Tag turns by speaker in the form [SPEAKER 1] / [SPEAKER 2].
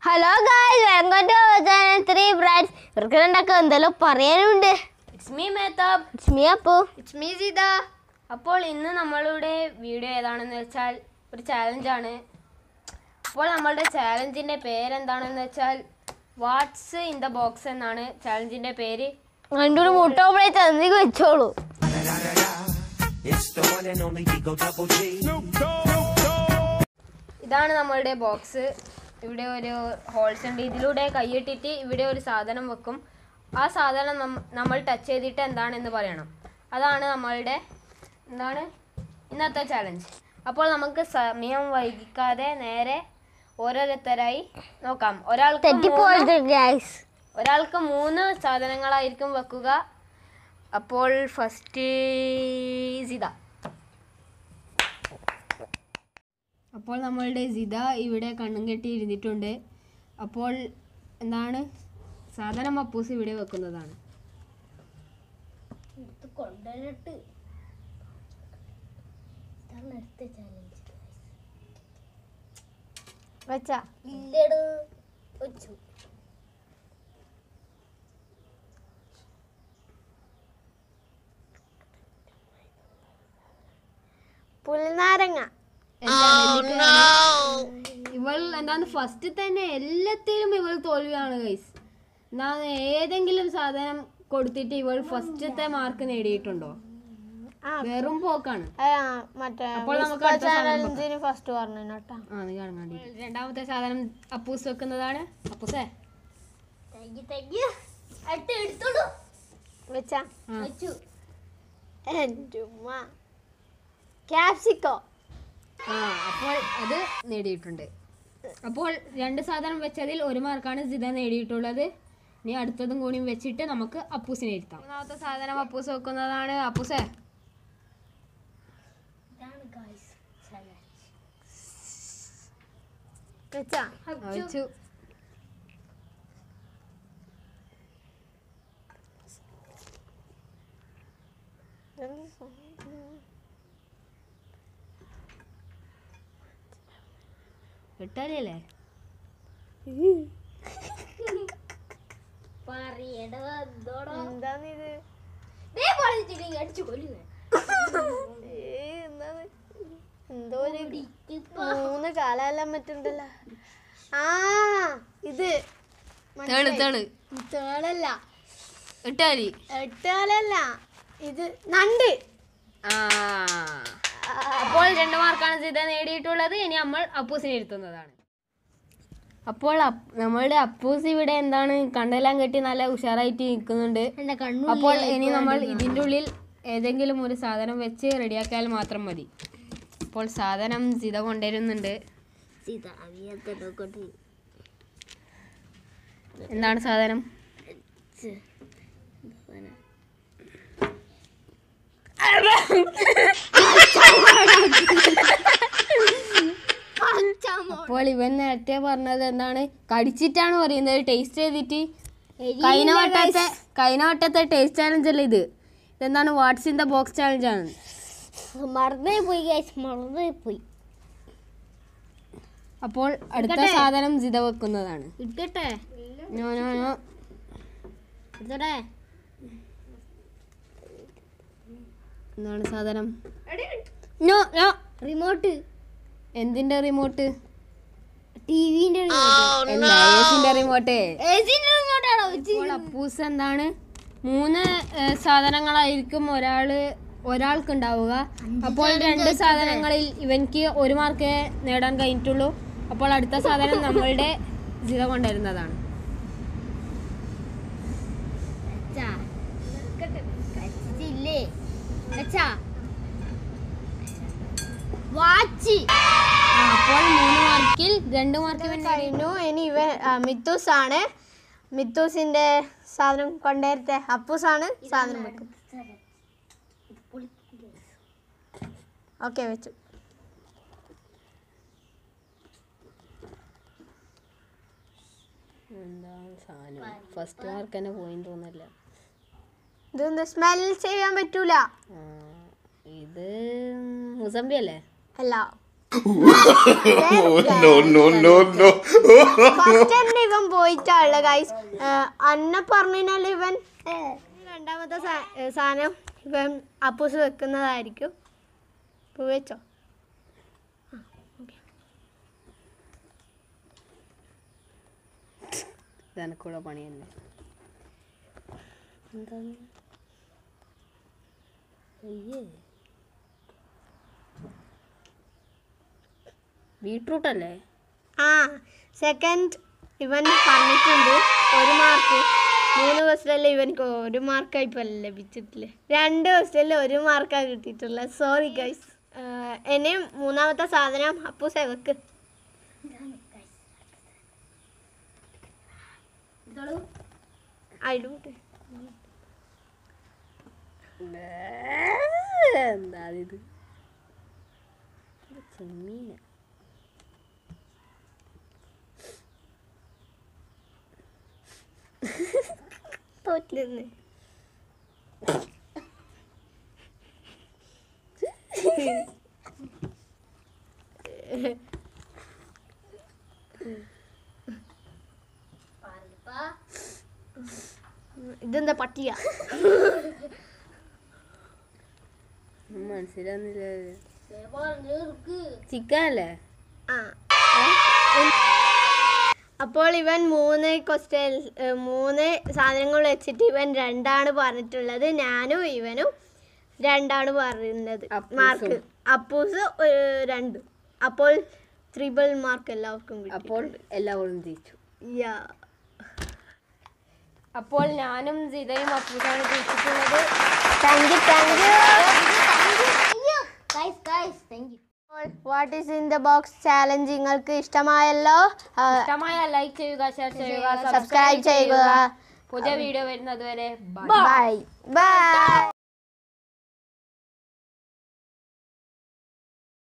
[SPEAKER 1] Hello guys welcome to channel three brands ഇവർക്ക് രണ്ടൊക്കെ എന്തെല്ലോ പറയാനുണ്ട്
[SPEAKER 2] it's me Mehtab
[SPEAKER 1] it's me Appu
[SPEAKER 2] it's me Seetha അപ്പോൾ ഇന്ന് നമ്മളുടെ വീഡിയോ ഏതാണെന്ന് വെച്ചാൽ ഒരു ചാലഞ്ചാണ് അപ്പോൾ നമ്മളുടെ ചാലഞ്ചിൻ്റെ പേരെന്താണെന്ന് വെച്ചാൽ വാട്സ് ഇൻ ദ ബോക്സ് എന്നാണ് ചാലഞ്ചിൻ്റെ പേര്
[SPEAKER 1] എൻ്റെ ഒരു മുട്ടോപ്പളെ ചന്തിക്ക് വെച്ചോളൂ
[SPEAKER 3] It's the one and only Digo Double G.
[SPEAKER 2] ഇതാണ് നമ്മളുടെ ബോക്സ് ഇവിടെ ഒരു ഹോൾസ് ഉണ്ട് ഇതിലൂടെ കൈയിട്ടിട്ട് ഇവിടെ ഒരു സാധനം വെക്കും ആ സാധനം നം- നമ്മൾ ടച്ച് ചെയ്തിട്ട് എന്താണെന്ന് പറയണം അതാണ് നമ്മളുടെ എന്താണ് ഇന്നത്തെ ചാലഞ്ച് അപ്പോൾ നമുക്ക് സമയം വൈകിക്കാതെ നേരെ ഓരോരുത്തരായി നോക്കാം ഒരാൾക്ക് മൂന്ന്
[SPEAKER 1] തെറ്റിപ്പോയത് ഗായ്സ്
[SPEAKER 2] ഒരാൾക്ക് മൂന്ന് സാധനങ്ങളായിരിക്കും വെക്കുക അപ്പോൾ ഫസ്റ്റ് സിത അപ്പോൾ നമ്മളുടെ സിത ഇവിടെ കണ്ണും കെട്ടി ഇരുന്നിട്ടുണ്ട് അപ്പോൾ എന്താണ് സാധനം അപ്പൂസ് ഇവിടെ വെക്കുന്നതാണ്
[SPEAKER 1] വെച്ചാ പുൽനാരങ്ങ
[SPEAKER 2] ഇവൾ എന്താണ് ഫസ്റ്റ് തന്നെ എല്ലാത്തിലും ഇവൾ തോൽവിയാണ് ഗൈസ് എന്താണ് ഏതെങ്കിലും സാധനം കൊടുത്തിട്ട് ഇവൾ ഫസ്റ്റത്തെ മാർക്ക് നേടിയിട്ടുണ്ടോ
[SPEAKER 1] ആ.
[SPEAKER 2] വെറും പോക്കാണ്
[SPEAKER 1] ആ, മറ്റേ
[SPEAKER 2] അപ്പോൾ നമുക്ക് അടുത്ത സാധനം
[SPEAKER 1] ചാലഞ്ചിന് ഫസ്റ്റ് പറഞ്ഞു കേട്ടോ
[SPEAKER 2] ആ നീ കാണാൻ രണ്ടാമത്തെ സാധനം അപ്പൂസ് വെക്കുന്നതാണ് അപ്പൂസേ
[SPEAKER 1] വെച്ചാ
[SPEAKER 2] ആ.
[SPEAKER 1] എൻ്റെ ഉമ്മ ക്യാപ്സിക്കോ
[SPEAKER 2] ആ അപ്പോൾ അത് നേടിയിട്ടുണ്ട് അപ്പോൾ രണ്ട് സാധനം വെച്ചതിൽ ഒരു മാർക്കാണ് സിത നേടിയിട്ടുള്ളത് ഇനി അടുത്തതും കൂടി വെച്ചിട്ട് നമുക്ക് അപ്പൂസിനെ ഇരുത്താം മൂന്നാമത്തെ സാധനം അപ്പൂസ് വെക്കുന്നതാണ് അപ്പൂസേ
[SPEAKER 1] വെച്ചാ
[SPEAKER 2] വെച്ചു എട്ടാലല്ലേ
[SPEAKER 1] എന്താണിത് ഏയ്, എന്താണ്? എന്തോ ഒരു മൂന്ന് കാലെല്ലാം പറ്റുണ്ടല്ലോ ആ ഇത്
[SPEAKER 2] തേള് തേള്
[SPEAKER 1] തേളല്ല
[SPEAKER 2] എട്ടാലി
[SPEAKER 1] എട്ടാലല്ല ഇത് നണ്ട്
[SPEAKER 2] ആ അപ്പോൾ രണ്ട് മാർക്കാണ് സിത നേടിയിട്ടുള്ളത് ഇനി നമ്മൾ അപ്പൂസിനെ ഇരുത്തുന്നതാണ് അപ്പോൾ അപ്പ്- നമ്മളുടെ അപ്പൂസ് ഇവിടെ എന്താണ് കണ്ണെല്ലാം കെട്ടി നല്ല ഉഷാറായിട്ട് നിൽക്കുന്നുണ്ട്
[SPEAKER 1] എന്റെ കണ്ണു
[SPEAKER 2] അപ്പോൾ ഇനി നമ്മൾ ഇതിൻ്റെ ഉള്ളിൽ ഏതെങ്കിലും ഒരു സാധനം വെച്ച് റെഡിയാക്കിയാൽ മാത്രം മതി അപ്പോൾ സാധനം സിത കൊണ്ടുവരുന്നുണ്ട് എന്താണ് സാധനം അപ്പോൾ ഇവൻ നേരത്തെ പറഞ്ഞത് എന്താണ് കടിച്ചിട്ടാണ് പറയുന്നത് ടേസ്റ്റ് ചെയ്തിട്ട് കഴിഞ്ഞ വട്ടത്തെ കഴിഞ്ഞ വട്ടത്തെ ടേസ്റ്റ് ചാലഞ്ച് അല്ല ഇത് ഇതെന്താണ് what's in the box challenge ആണ്
[SPEAKER 1] മറന്നേ പോയി ഗൈസ് മറന്നേ പോയി
[SPEAKER 2] അപ്പോൾ അടുത്ത സാധനം ജിത വെക്കുന്നതാണ്
[SPEAKER 1] ഇട്ടട്ടെ
[SPEAKER 2] നോ നോ നോ
[SPEAKER 1] ഇട്ടട്ടെ
[SPEAKER 2] എന്താണ് സാധനം നോ നോ
[SPEAKER 1] റിമോട്ട്
[SPEAKER 2] എന്തിന്റെ റിമോട്ട്
[SPEAKER 1] ടിവിന്റെ
[SPEAKER 2] എന്താ ഏസിന്റെ റിമോട്ട്
[SPEAKER 1] റിമോട്ടാണോ
[SPEAKER 2] അപ്പോൾ അപ്പൂസ് എന്താണ് മൂന്ന് ഏഹ്, സാധനങ്ങളായിരിക്കും ഒരാള് ഒരാൾക്ക് ഉണ്ടാവുക അപ്പോൾ രണ്ട് സാധനങ്ങളിൽ ഇവൻക്ക് ഒരു മാർക്കേ നേടാൻ കഴിഞ്ഞിട്ടുള്ളൂ അപ്പോൾ അടുത്ത സാധനം നമ്മളുടെ ജിത കൊണ്ടുവരുന്നതാണ്
[SPEAKER 1] ഇല്ലേ വെച്ചാ വാച്ച്
[SPEAKER 2] ആ, അപ്പോൾ മൂന്ന് മാർക്കിൽ രണ്ട് മാർക്ക് ഇവൻ
[SPEAKER 1] കഴിഞ്ഞു ഇനി ഇവൻ ആ, മിത്തൂസ് ആണ് മിത്തൂസിന്റെ സാധനം കൊണ്ടുവരത്തെ അപ്പൂസ് ആണ് സാധനം വെക്കും ഓക്കെ വെച്ചു
[SPEAKER 2] എന്താണ് സാധനം ഫസ്റ്റ് മാർക്ക് തന്നെ പോയി തോന്നില്ല
[SPEAKER 1] ഇതൊന്ന് സ്മെൽ ചെയ്യാൻ പറ്റൂല
[SPEAKER 2] ഇത് മുസമ്പി അല്ലേ
[SPEAKER 1] അല്ല
[SPEAKER 4] no, no, no, no.
[SPEAKER 1] First തന്നെ ഇവൻ പോയിട്ടാണല്ലോ ഗൈസ് അന്നെ പറഞ്ഞാൽ ഇവൻ രണ്ടാമത്തെ സാ- ഏ, സാധനം ഇവൻ അപ്പൂസ് വെക്കുന്നതായിരിക്കും പൂ വെച്ചോ
[SPEAKER 2] ഇതെനക്കൂടെ പണി തന്നെ എന്താണ് അയ്യേ ബീട്രൂട്ട് അല്ലേ
[SPEAKER 1] ആ സെക്കൻഡ് ഇവൻ പറഞ്ഞിട്ടുണ്ട് ഒരു മാർക്ക് മൂന്ന് ക്വസ്റ്റനിൽ ഇവനക്ക് ഒരു മാർക്കായി ഇപ്പം ലഭിച്ചിട്ടില്ല രണ്ട് ക്വസ്റ്റനിൽ ഒരു മാർക്കാണ് കിട്ടിയിട്ടുള്ളത് സോറി ഗൈസ് ഇനിയും മൂന്നാമത്തെ സാധനം അപ്പൂസെ വെക്ക് അതിലോട്ട്
[SPEAKER 2] എന്താ ഇത് ചെമ്മീന
[SPEAKER 1] തോറ്റിരുന്ന് ഇതെന്താ പട്ടിയ
[SPEAKER 2] മനസ്സിലാവുന്നില്ല ചിക്കൻ അല്ലേ
[SPEAKER 1] ആ അപ്പോൾ ഇവൻ മൂന്ന് ക്വസ്റ്റ്യൻ മൂന്ന് സാധനങ്ങൾ വെച്ചിട്ട് ഇവൻ രണ്ടാണ് പറഞ്ഞിട്ടുള്ളത് ഞാനും ഇവനും രണ്ടാണ് പറയുന്നത്
[SPEAKER 2] അപ്പൂസും.
[SPEAKER 1] മാർക്ക് അപ്പൂസ് ഒരു രണ്ട് അപ്പോൾ ത്രിബിൾ മാർക്ക് എല്ലാവർക്കും കിട്ടി.
[SPEAKER 2] അപ്പോൾ എല്ലാവരും ജയിച്ചു
[SPEAKER 1] Yeah.
[SPEAKER 2] അപ്പോൾ ഞാനും ജിതയും അപ്പൂസാണ് ജയിച്ചിട്ടുള്ളത്
[SPEAKER 1] Thank you, thank you.
[SPEAKER 5] Guys, guys, thank you.
[SPEAKER 1] What is in the box challenge നിങ്ങൾക്ക് ഇഷ്ടമായല്ലോ
[SPEAKER 2] ഇഷ്ടമായ ലൈക്ക് ചെയ്യുക ഷെയർ ചെയ്യുക
[SPEAKER 1] സബ്സ്ക്രൈബ് ചെയ്യുക
[SPEAKER 2] പുതിയ വീഡിയോ വരുന്നത് വരെ
[SPEAKER 1] ബൈ ബൈ